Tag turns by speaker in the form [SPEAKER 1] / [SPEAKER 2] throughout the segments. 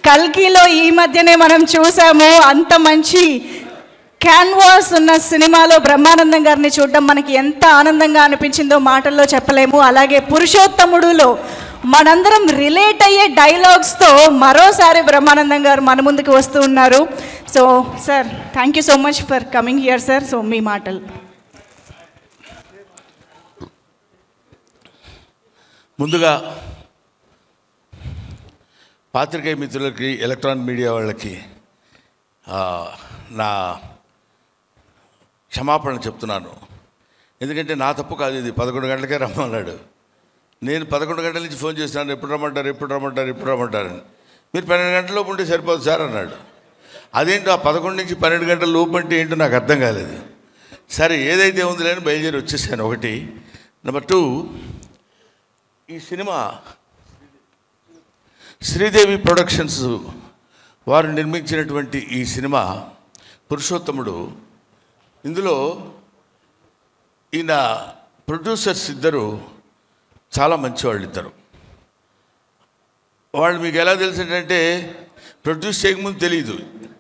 [SPEAKER 1] కల్కిలో ఈ మధ్యనే మనం చూసాము అంత మంచి క్యాన్వాస్ ఉన్న సినిమాలో బ్రహ్మానందం గారిని చూడడం మనకి ఎంత ఆనందంగా అనిపించిందో మాటల్లో చెప్పలేము అలాగే పురుషోత్తముడులో మనందరం రిలేట్ అయ్యే డైలాగ్స్తో మరోసారి బ్రహ్మానందం గారు మన ముందుకు వస్తూ ఉన్నారు so sir thank you so much for coming here sir so మీ మాటలు
[SPEAKER 2] ముందుగా పాత్రికేయ మిత్రులకి ఎలక్ట్రానిక్ మీడియా వాళ్ళకి ఆ, నా క్షమాపణ చెప్తున్నాను ఎందుకంటే నా తప్పు కాదు ఇది పదకొండు గంటలకే రమ్మన్నాడు నేను పదకొండు గంటల నుంచి ఫోన్ చేస్తున్నాను ఎప్పుడు రమ్మంటారు ఎప్పుడు రమ్మంటారు ఎప్పుడు రమ్మంటారని మీరు పన్నెండు గంటల లోపు ఉంటే సరిపోదు సార్ అన్నాడు అదేంటో ఆ పదకొండు నుంచి పన్నెండు గంటల లోపు అంటే ఏంటో నాకు అర్థం కాలేదు సరే ఏదైతే ఉంది లేని బయలుదేరి వచ్చేసాను ఒకటి నెంబర్ టూ ఈ సినిమా శ్రీదేవి ప్రొడక్షన్స్ వారు నిర్మించినటువంటి ఈ సినిమా పురుషోత్తముడు ఇందులో ఈయన ప్రొడ్యూసర్స్ ఇద్దరు చాలా మంచివాళ్ళు ఇద్దరు వాళ్ళు మీకు ఎలా తెలిసిందంటే ప్రొడ్యూస్ చేయకముందు తెలియదు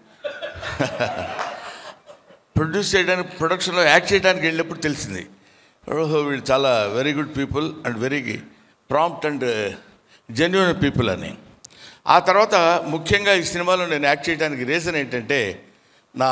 [SPEAKER 2] ప్రొడ్యూస్ చేయడానికి ప్రొడక్షన్లో యాక్ట్ చేయడానికి వెళ్ళినప్పుడు తెలిసింది ఓహో వీళ్ళు చాలా very good people and very prompt and genuine people అని ఆ తర్వాత ముఖ్యంగా ఈ సినిమాలో నేను యాక్ట్ చేయడానికి రీజన్ ఏంటంటే నా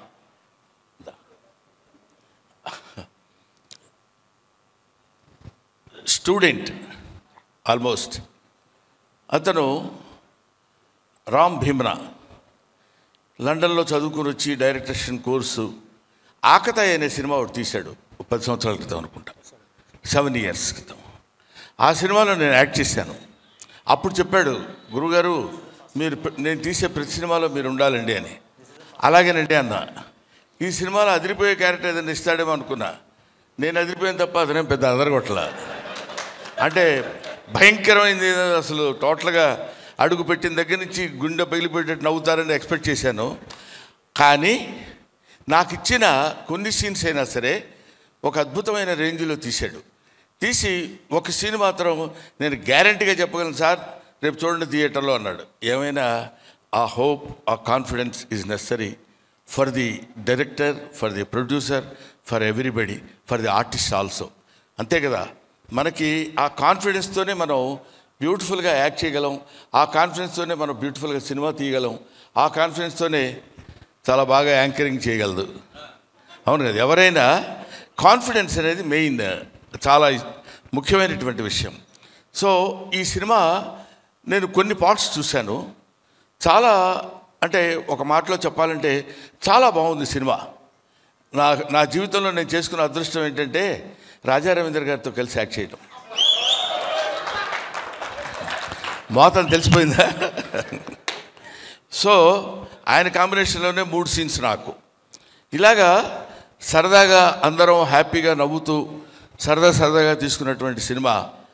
[SPEAKER 2] స్టూడెంట్ ఆల్మోస్ట్ అతను రామ్ భీమ్రా లండన్లో చదువుకుని వచ్చి డైరెక్టర్షన్ కోర్సు ఆకతాయి అనే సినిమా ఒకటి తీశాడు ఒక పది సంవత్సరాల క్రితం అనుకుంటా సెవెన్ ఇయర్స్ క్రితం ఆ సినిమాలో నేను యాక్ట్ చేశాను అప్పుడు చెప్పాడు గురుగారు మీరు ప్ర- నేను తీసే ప్రతి సినిమాలో మీరు ఉండాలండి అని అలాగేనండి అన్న ఈ సినిమాలో అదిరిపోయే క్యారెక్టర్ ఏదైనా ఇస్తాడేమో అనుకున్నా నేను అదిరిపోయాను తప్ప అతనేం పెద్ద అదరగొట్టల అంటే భయంకరమైంది ఏదో అసలు టోటల్గా అడుగు పెట్టిన దగ్గర నుంచి గుండె పగిలిపోయేటట్టు నవ్వుతారని ఎక్స్పెక్ట్ చేశాను కానీ నాకు ఇచ్చిన కొన్ని సీన్స్ అయినా సరే ఒక అద్భుతమైన రేంజ్లో తీశాడు తీసి ఒక సీన్ మాత్రం నేను గ్యారంటీగా చెప్పగలను సార్ రేపు చూడండి థియేటర్లో అన్నాడు ఏమైనా uh hope uh confidence is necessary for the director for the producer for everybody for the artist also అంతే కదా మనకి ఆ కాన్ఫిడెన్స్తోనే మనం బ్యూటిఫుల్గా యాక్ట్ చేయగలం ఆ కాన్ఫిడెన్స్తోనే మనం బ్యూటిఫుల్గా సినిమా తీయగలం ఆ కాన్ఫిడెన్స్తోనే చాలా బాగా యాంకరింగ్ చేయగలదు అవును కదా ఎవరైనా కాన్ఫిడెన్స్ అనేది మెయిన్ చాలా ముఖ్యమైనటువంటి విషయం సో ఈ సినిమా నేను కొన్ని పార్ట్స్ చూశాను చాలా అంటే ఒక మాటలో చెప్పాలంటే చాలా బాగుంది సినిమా నా నా జీవితంలో నేను చేసుకున్న అదృష్టం ఏంటంటే రాజా రవీంద్ర గారితో కలిసి యాక్ట్ చేయడం మోతం తెలిసిపోయిందా సో ఆయన కాంబినేషన్లోనే మూడు సీన్స్ నాకు ఇలాగా సరదాగా అందరం హ్యాపీగా నవ్వుతూ సరదా సరదాగా తీసుకున్నటువంటి సినిమా